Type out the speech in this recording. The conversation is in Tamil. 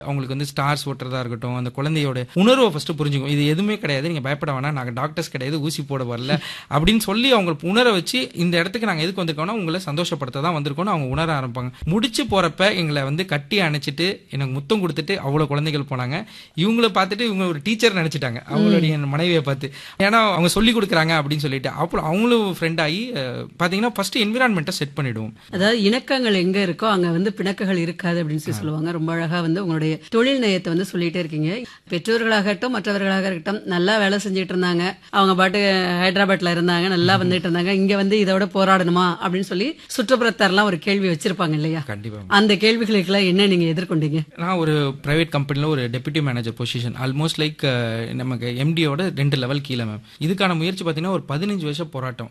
அவங்களுக்கு வந்து ஸ்டார்ஸ் ஓட்டுறதா இருக்கட்டும் அந்த குழந்தையோட உணர்வை ஃபர்ஸ்ட் புரிஞ்சுக்கும் இது எதுவுமே கிடையாது நீங்க பயப்பட வேணாம் நாங்க டாக்டர்ஸ் கிடையாது ஊசி போட வரல அப்படின்னு சொல்லி அவங்களுக்கு உணர வச்சு இந்த இடத்துக்கு நாங்க எதுக்கு வந்திருக்கோம்னா உங்களை சந்தோஷப்படுத்த தான் வந்திருக்கோம்னு அவங்க உணர ஆரம்பிப்பாங்க முடிச்சு போறப்ப எங்களை வந்து கட்டி அணைச்சிட்டு எனக்கு முத்தம் கொடுத்துட்டு அவ்வளவு குழந்தைகள் போனாங்க இவங்கள பார்த்துட்டு இவங்க ஒரு டீச்சர் நினைச்சிட்டாங்க அவங்களுடைய மனைவியை பார்த்து ஏன்னா அவங்க சொல்லி கொடுக்குறாங்க அப்படின்னு சொல்லிட்டு அப்புறம் அவங்களும் ஃப்ரெண்ட் ஆகி அஹ், பாத்தீங்கன்னா ஃபர்ஸ்ட் என்விரான்மெண்ட்டை செட் பண்ணிடுவோம் அதாவது இணக்கங்கள் எங்க இருக்கோ அங்க வந்து பிணக்குகள் இருக்காது அப்படின்னு சொல்லி சொல்லுவாங்க ரொம்ப அழகா வந்து உங்களுடைய தொழில் நயத்தை வந்து சொல்லிட்டே இருக்கீங்க பெற்றோர்களாகட்டும் மற்றவர்களாக இருக்கட்டும் நல்லா வேலை செஞ்சுட்டு இருந்தாங்க அவங்க பாட்டு ஹைதராபாத்ல இருந்தாங்க நல்லா வந்துட்டு இருந்தாங்க இங்க வந்து இதோட போராடணுமா அப்படின்னு சொல்லி சுற்றுப்புறத்தாரெல்லாம் ஒரு கேள்வி வச்சிருப்பாங்க இல்லையா கண்டிப்பா அந்த கேள்விகளுக்கெல்லாம் என்ன நீங்க எதிர்கொண்டீங்க நான் ஒரு பிரைவேட் கம்பெனியில் ஒரு deputy manager position almost like நமக்கு எம்டியோட ரெண்டு லெவல் கீழே மேம் இதுக்கான முயற்சி பார்த்தீங்கன்னா ஒரு பதினஞ்சு வருஷம் போராட்டம்